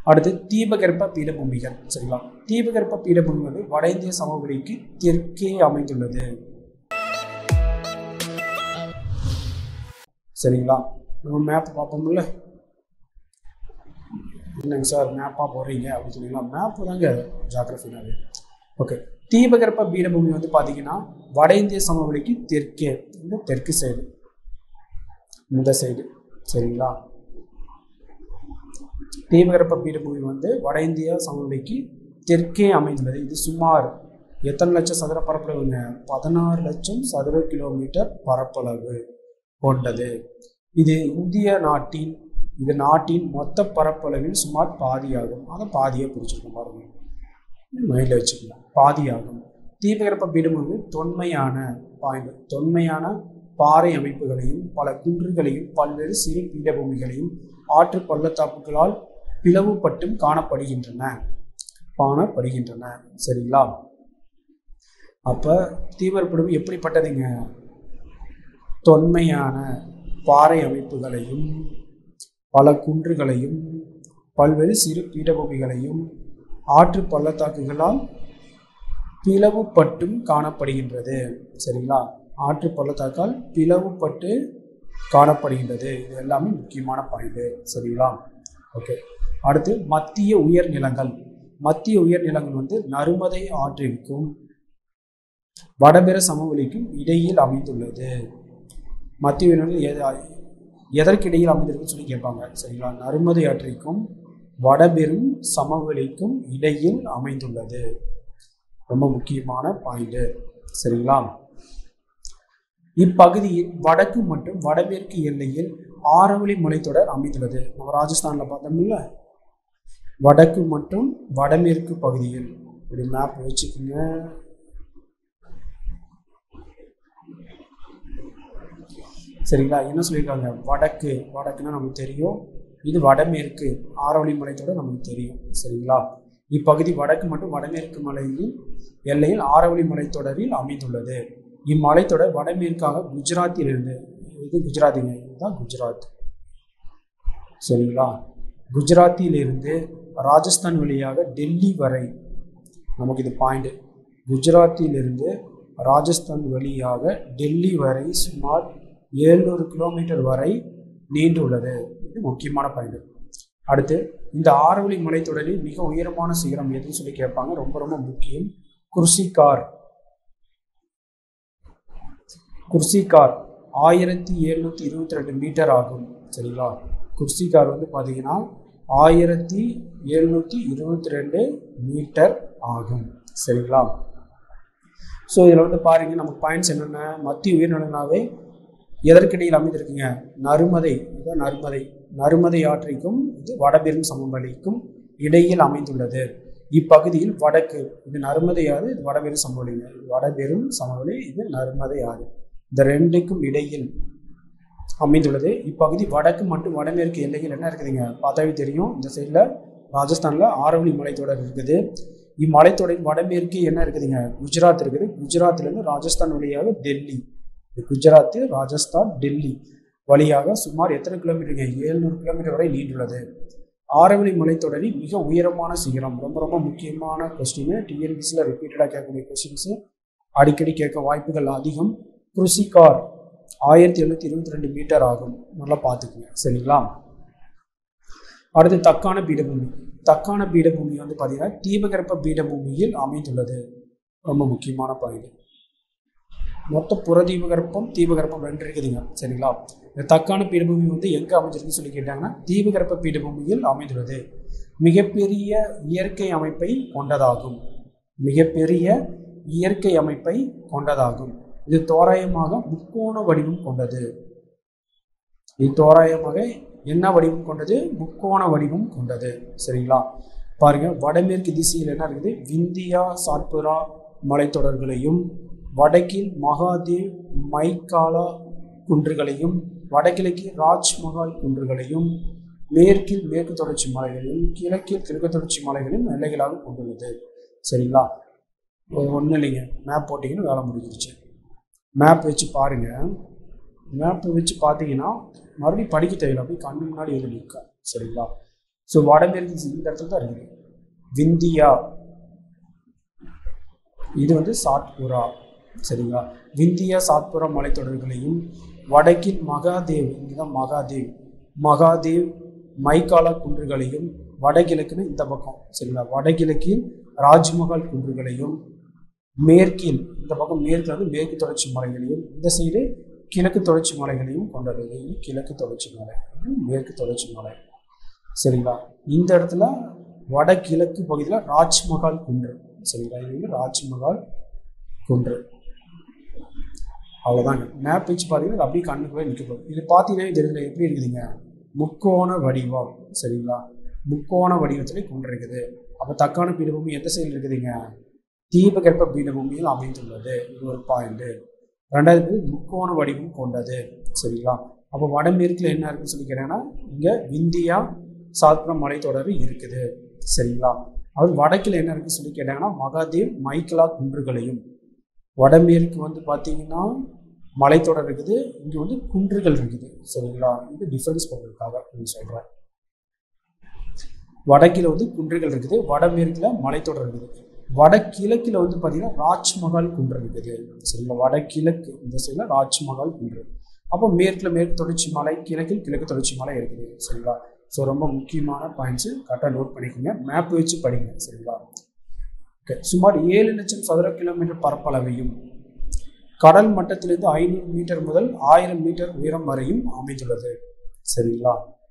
அடுத்து தீபகற்ப பீடபூமிகள் சரிங்களா தீபகற்ப பீடபூமி வந்து வட இந்திய சமவெளிக்கு தெற்கே அமைந்துள்ளது சரிங்களா நம்ம மேப் பார்ப்போம்ல என்னங்க சார் மேப்பாக போடுறீங்க அப்படின்னு சொன்னீங்களா மேப்பு தாங்க ஜாகிரஃபினாவே ஓகே தீபகற்ப பீடபூமி வந்து பார்த்தீங்கன்னா வட இந்திய சமவெளிக்கு தெற்கே இந்த தெற்கு சைடு இந்த சைடு சரிங்களா தீபகற்ப பீடபூமி வந்து வட இந்திய சமவெளிக்கு தெற்கே அமைந்துள்ளது இது சுமார் எத்தனை லட்சம் சதுர பரப்பளவுங்க பதினாறு லட்சம் சதுர கிலோமீட்டர் பரப்பளவு கொண்டது இது இந்திய நாட்டின் இது நாட்டின் மொத்த பரப்பளவில் சுமார் பாதியாகும் அதை பாதியாக பிரிச்சிருக்கோம் பாருங்க மைண்டில் வச்சுக்கலாம் பாதியாகும் தீபகற்ப பீடபூமி தொன்மையான பாயிண்ட் தொன்மையான பாறை அமைப்புகளையும் பல குன்றுகளையும் பல்வேறு சிறு பீடபூமிகளையும் ஆற்று பள்ளத்தாக்குகளால் பிளவுபட்டும் காணப்படுகின்றன காணப்படுகின்றன சரிங்களா அப்ப தீவிரப்படும் எப்படிப்பட்டதுங்க தொன்மையான பாறை அமைப்புகளையும் பல குன்றுகளையும் பல்வேறு சிறு பீடபூமிகளையும் ஆற்று பள்ளத்தாக்குகளால் பிளவுபட்டும் காணப்படுகின்றது சரிங்களா ஆற்று பள்ளத்தாக்கால் பிளவுபட்டு காணப்படுகின்றது இது எல்லாமே முக்கியமான பாயிண்ட் சரிங்களா ஓகே அடுத்து மத்திய உயர்நிலங்கள் மத்திய உயர்நிலங்கள் வந்து நருமதை ஆற்றிற்கும் வடபெர சமவெளிக்கும் இடையில் அமைந்துள்ளது மத்திய உயர்நிலங்கள் எத எதற்கிடையில் அமைந்திருக்குன்னு சொல்லி கேட்பாங்க சரிங்களா நருமதை ஆற்றிற்கும் வடபெரும் சமவெளிக்கும் இடையில் அமைந்துள்ளது ரொம்ப முக்கியமான பாயிண்ட் சரிங்களா இப்பகுதியில் வடக்கு மற்றும் வடமேற்கு எல்லையில் ஆரவழி மலைத்தொடர் அமைந்துள்ளது நம்ம ராஜஸ்தானில் பார்த்தோம்ல வடக்கு மற்றும் வடமேற்கு பகுதியில் இப்படி மேப் வச்சுக்கோங்க சரிங்களா என்ன சொல்லியிருக்காங்க வடக்கு வடக்குன்னா நமக்கு தெரியும் இது வடமேற்கு ஆரவழி மலைத்தொடர் நமக்கு தெரியும் சரிங்களா இப்பகுதி வடக்கு மற்றும் வடமேற்கு மலையில் எல்லையில் ஆரவழி மலைத்தொடரில் அமைந்துள்ளது இம்மலைத்தொடர் வடமேற்காக குஜராத்திலிருந்து இது குஜராத்திங்க இதுதான் குஜராத் சரிங்களா குஜராத்திலிருந்து ராஜஸ்தான் வழியாக டெல்லி வரை நமக்கு இது பாயிண்ட் குஜராத்திலிருந்து ராஜஸ்தான் வழியாக டெல்லி வரை சுமார் ஏழ்நூறு கிலோமீட்டர் வரை நீண்டுள்ளது இது முக்கியமான பாயிண்ட் அடுத்து இந்த ஆரவழி மலைத்தொடரில் மிக உயரமான சிகரம் எதுன்னு சொல்லி கேட்பாங்க ரொம்ப ரொம்ப முக்கியம் குர்சிகார் குர்சிகார் ஆயிரத்தி எழுநூற்றி இருபத்தி ரெண்டு மீட்டர் ஆகும் சரிங்களா குர்சிகார் வந்து பார்த்தீங்கன்னா ஆயிரத்தி எழுநூற்றி இருபத்தி ரெண்டு மீட்டர் ஆகும் சரிங்களா ஸோ இதில் வந்து பாருங்க நமக்கு பாயிண்ட்ஸ் என்னென்ன மத்திய உயிரினங்களாவே எதற்கிடையில் அமைந்திருக்குங்க நருமதை இதுதான் நருமதை நருமதை ஆற்றைக்கும் இது வடபெரும் சமவெளிக்கும் இடையில் அமைந்துள்ளது இப்பகுதியில் வடக்கு இது நருமதை ஆறு இது வடபெரும் சமவெளிங்க இது வடபெரும் சமவெளி இது நருமதை ஆறு இந்த ரெண்டுக்கும் இடையில் அமைந்துள்ளது இப்பகுதி வடக்கு மற்றும் வடமேற்கு எல்லைகள் என்ன இருக்குதுங்க பார்த்தாவே தெரியும் இந்த சைடில் ராஜஸ்தானில் ஆரவழி மலைத்தொடர் இருக்குது இம்மலைத்தொடரின் வடமேற்கு என்ன இருக்குதுங்க குஜராத் இருக்குது குஜராத்லேருந்து ராஜஸ்தான் வழியாக டெல்லி இது குஜராத் ராஜஸ்தான் டெல்லி வழியாக சுமார் எத்தனை கிலோமீட்டருங்க ஏழ்நூறு கிலோமீட்டர் வரை நீண்டுள்ளது ஆரவழி மலைத்தொடரில் மிக உயரமான சிகரம் ரொம்ப ரொம்ப முக்கியமான கொஸ்டின் டிஎன்பிசியில் ரிப்பீட்டடாக கேட்கக்கூடிய கொஸ்டின்ஸு அடிக்கடி கேட்க வாய்ப்புகள் அதிகம் குருசிகார் ஆயிரத்தி எழுநூத்தி இருபத்தி ரெண்டு மீட்டர் ஆகும் நல்லா பார்த்துக்குங்க சரிங்களா அடுத்து தக்கான பீடபூமி தக்கான பீடபூமி வந்து பார்த்தீங்கன்னா தீபகற்ப பீடபூமியில் அமைந்துள்ளது ரொம்ப முக்கியமான பாயிண்ட் மொத்த புற தீபகற்பம் தீபகற்பம் ரெண்டு இருக்குதுங்க சரிங்களா இந்த தக்கான பீடபூமி வந்து எங்கே அமைஞ்சிருக்குன்னு சொல்லி கேட்டாங்கன்னா தீபகற்ப பீடபூமியில் அமைந்துள்ளது மிகப்பெரிய இயற்கை அமைப்பை கொண்டதாகும் மிகப்பெரிய இயற்கை அமைப்பை கொண்டதாகும் இது தோராயமாக முக்கோண வடிவம் கொண்டது இது தோராயமாக என்ன வடிவம் கொண்டது முக்கோண வடிவம் கொண்டது சரிங்களா பாருங்க வடமேற்கு திசையில் என்ன இருக்குது விந்தியா சாத்புரா மலைத்தொடர்களையும் வடக்கில் மகாதேவ் மைக்காலா குன்றுகளையும் வடகிழக்கில் ராஜ்மஹால் குன்றுகளையும் மேற்கில் மேற்கு தொடர்ச்சி மலைகளையும் கிழக்கில் கிழக்கு தொடர்ச்சி மலைகளையும் எல்லைகளாக கொண்டுள்ளது சரிங்களா ஒன்றும் இல்லைங்க மேப் போட்டிங்கன்னா வேலை முடிஞ்சிருச்சு மேப் வச்சு பாருங்க மேப் வச்சு பார்த்தீங்கன்னா மறுபடியும் படிக்க தேவையில்லை போய் கண்ணு முன்னாடி எழுதி நிற்க சரிங்களா ஸோ வடமேற்கு திசை இந்த இடத்துல தான் இருக்குது விந்தியா இது வந்து சாத்புரா சரிங்களா விந்தியா சாத்புரா மலைத்தொடர்களையும் வடக்கில் மகாதேவ் இங்குதான் மகாதேவ் மகாதேவ் மைகாலா குன்றுகளையும் வடகிழக்குன்னு இந்த பக்கம் சரிங்களா வடகிழக்கில் ராஜ்மஹால் குன்றுகளையும் மேற்கில் இந்த பக்கம் மேற்கில் வந்து மேற்கு தொடர்ச்சி மலைகளையும் இந்த சைடு கிழக்கு தொடர்ச்சி மலைகளையும் கொண்டது இது கிழக்கு தொடர்ச்சி மலை இது மேற்கு தொடர்ச்சி மலை சரிங்களா இந்த இடத்துல வடகிழக்கு பகுதியில் ராஜ்மஹால் குன்று சரிங்களா இது வந்து ராஜ்மஹால் குன்று அவ்வளோதாங்க மேப் வச்சு பார்த்தீங்கன்னா அது அப்படியே கண்ணுக்குள்ளே நிற்க போகுது இது பார்த்தீங்கன்னா தெரியல எப்படி இருக்குதுங்க முக்கோண வடிவம் சரிங்களா முக்கோண வடிவத்தில் குன்று இருக்குது அப்போ தக்கான பீடபூமி எந்த சைடில் இருக்குதுங்க தீபகற்ப பீடபூமியில் அமைந்துள்ளது இது ஒரு பாயிண்ட் ரெண்டாவது முக்கோண வடிவம் கொண்டது சரிங்களா அப்போ வடமேற்கில் என்ன இருக்குன்னு சொல்லி கேட்டீங்கன்னா இங்கே விந்தியா சாத்புரம் மலைத்தொடர் இருக்குது சரிங்களா அது வடக்கில் என்ன இருக்குன்னு சொல்லி கேட்டாங்கன்னா மகாதேவ் மைக்கலா குன்றுகளையும் வடமேற்கு வந்து பார்த்தீங்கன்னா மலைத்தொடர் இருக்குது இங்கே வந்து குன்றுகள் இருக்குது சரிங்களா இது டிஃப்ரென்ஸ் பண்ணுறதுக்காக அப்படின்னு சொல்கிறேன் வடக்கில் வந்து குன்றுகள் இருக்குது வடமேற்கில் மலைத்தொடர் இருக்குது வடகிழக்கில் வந்து பார்த்தீங்கன்னா ராஜ்மஹால் குன்று இருக்குது சரிங்களா வடகிழக்கு இந்த சைடில் ராஜ்மஹால் குன்று அப்போ மேற்கில் மேற்கு தொடர்ச்சி மலை கிழக்கில் கிழக்கு தொடர்ச்சி மலை இருக்குது சரிங்களா ஸோ ரொம்ப முக்கியமான பாயிண்ட்ஸு கரெக்டாக நோட் பண்ணிக்கோங்க மேப் வச்சு படிங்க சரிங்களா ஓகே சுமார் ஏழு லட்சம் சதுர கிலோமீட்டர் பரப்பளவையும் கடல் மட்டத்திலிருந்து ஐநூறு மீட்டர் முதல் ஆயிரம் மீட்டர் உயரம் வரையும் அமைந்துள்ளது சரிங்களா